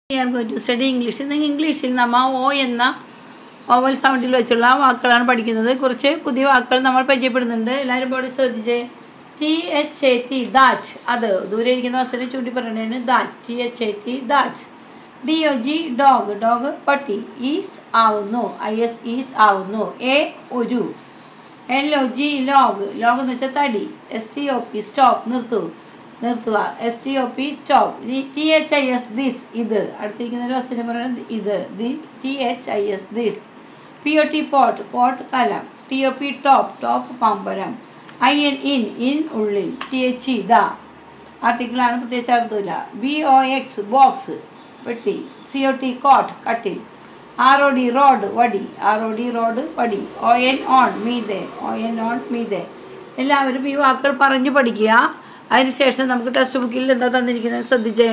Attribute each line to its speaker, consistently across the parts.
Speaker 1: We are going to study English. ഇന്ന് ഇംഗ്ലീഷിൽ നമ്മ ഓ എന്ന ഓവൽ സൗണ്ടിൽ വെച്ചുള്ള വാക്കുകളാണ് പഠിക്കുന്നത് കുറച്ച് പുതിയ വാക്കുകൾ നമ്മൾ പരിചയപ്പെടുന്നുണ്ട് എല്ലാവരും ബോഡി ശ്രദ്ധിച്ചേ T H A T that അത് ദൂരെ ഇരിക്കുന്ന വസ്തുവിനെ ചൂണ്ടി പറയണതാണ് that T H A T that D O G dog dog പട്ടി ഈസ് ആവുന്നു ഐ എസ് ഈസ് ആവുന്നു എ ഒരു L O G log log എന്ന് വെച്ചാൽ തടി S T O P stop നിർത്തൂ നിർത്തുക S T O P stop T H I S this ഇത് അടുത്തിരിക്കുന്ന ഒരു വസ്തുവിനെ പറയുന്നത് ഇത് the T H I S this P O T pot pot കലം T O P top top പാമ്പരം ഐ എൻ ഇൻ ഇൻ ഉള്ളിൽ ടി എച്ച് ഇ ദ ആർട്ടിക്കിളാണ് പ്രത്യേകിച്ച് അർത്ഥമില്ല ബി ഒ എക്സ് ബോക്സ് പെട്ടി സി ഒ ടി കോട്ട് കട്ടിൽ R O D rod വടി R O D rod വടി ഒ എൻ ഓൺ മീതെ ഒ എൻ ഓൺ മീതെ എല്ലാവരും ഈ വാക്കുകൾ പറഞ്ഞു പഠിക്കുക അതിനുശേഷം നമുക്ക് ടെക്സ്റ്റ് ബുക്കിൽ എന്താ തന്നിരിക്കുന്നത് ശ്രദ്ധിച്ചേ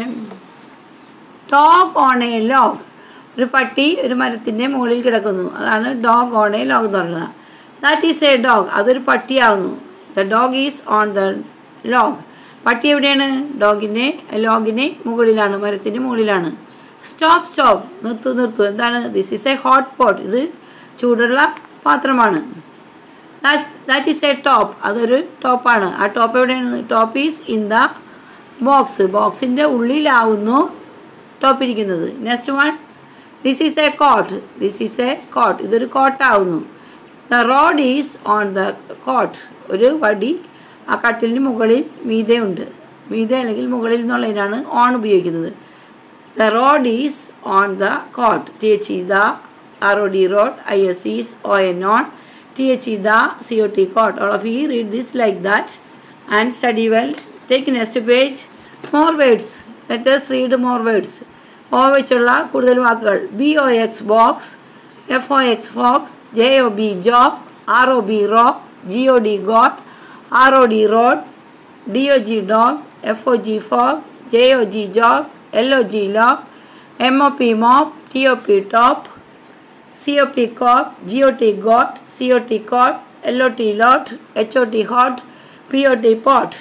Speaker 1: ഡോഗ് ഓൺ എ ലോഗ് ഒരു പട്ടി ഒരു മരത്തിൻ്റെ മുകളിൽ കിടക്കുന്നു അതാണ് ഡോഗ് ഓൺ എ ലോഗ് എന്ന് പറയുന്നത് ദാറ്റ് ഈസ് എ ഡോഗ് അതൊരു പട്ടിയാവുന്നു the dog is on the log പട്ടി എവിടെയാണ് ഡോഗിൻ്റെ ലോഗിൻ്റെ മുകളിലാണ് മരത്തിൻ്റെ മുകളിലാണ് സ്റ്റോപ്പ് സ്റ്റോപ്പ് നിർത്തു നിർത്തു എന്താണ് this is a hot pot ഇത് ചൂടുള്ള പാത്രമാണ് ദാറ്റ് ഈസ് എ ടോപ്പ് അതൊരു ടോപ്പാണ് ആ ടോപ്പ് എവിടെയാണ് top is in the box ബോക്സിൻ്റെ ഉള്ളിലാവുന്നു ടോപ്പ് ഇരിക്കുന്നത് next one this is a cot this is a cot ഇതൊരു കോട്ടാവുന്നു the rod is on the cot ഒരു വടി ആ കട്ടിലിന് മുകളിൽ മീതെ ഉണ്ട് മീതെ അല്ലെങ്കിൽ മുകളിൽ എന്നുള്ളതിനാണ് ഓൺ ഉപയോഗിക്കുന്നത് the rod is on the cot T H E the R O D rod I S is O N on T H E the C O T cot all of you read this like that and study well take next page more words letters read more words O വെച്ചുള്ള കൂടുതൽ വാക്കുകൾ B O X box F O X fox J O B job R O B rob G O D god R O D rod D O G dog F O G fog J O G jog L O G log M O P mop T O P top C O P cop G O T got C O T cot L O T lot H O T hot P O T pot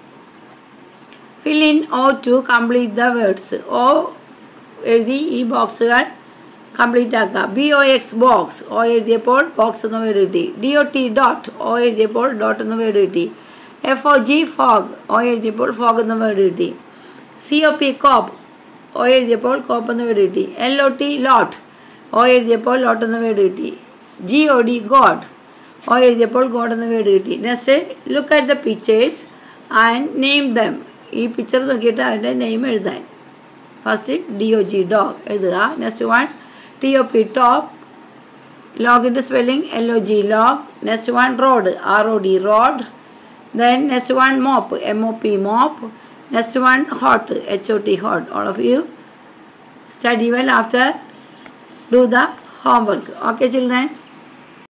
Speaker 1: fill in O to complete the words O എഴുതി ഈ ബോക്സുകൾ complete ആക്കുക B O X box O എഴുതിയപ്പോൾ box എന്ന word കിട്ടി D O T dot O എഴുതിയപ്പോൾ dot എന്ന word കിട്ടി F O G fog O എഴുതിയപ്പോൾ ഫോഗ് എന്ന വേർഡ് കിട്ടി C O P cop O എഴുതിയപ്പോൾ കോപ്പ് എന്ന വേർഡ് കിട്ടി L O T lot O എഴുതിയപ്പോൾ ലോട്ട് എന്ന വേർഡ് കിട്ടി G O D god O എഴുതിയപ്പോൾ ഗോഡ് എന്ന വേർഡ് കിട്ടി next look at the pictures and name dum ഈ പിക്ചർ നോക്കിയിട്ട് അതിൻ്റെ നെയിം എഴുതാൻ first D O G dog എഴുതുക next one T O P top ലോഗിൻ്റെ spelling L O G log next one rod R O D rod then next one mop M O P mop next one hot H O T hot all of you study well after do the homework okay children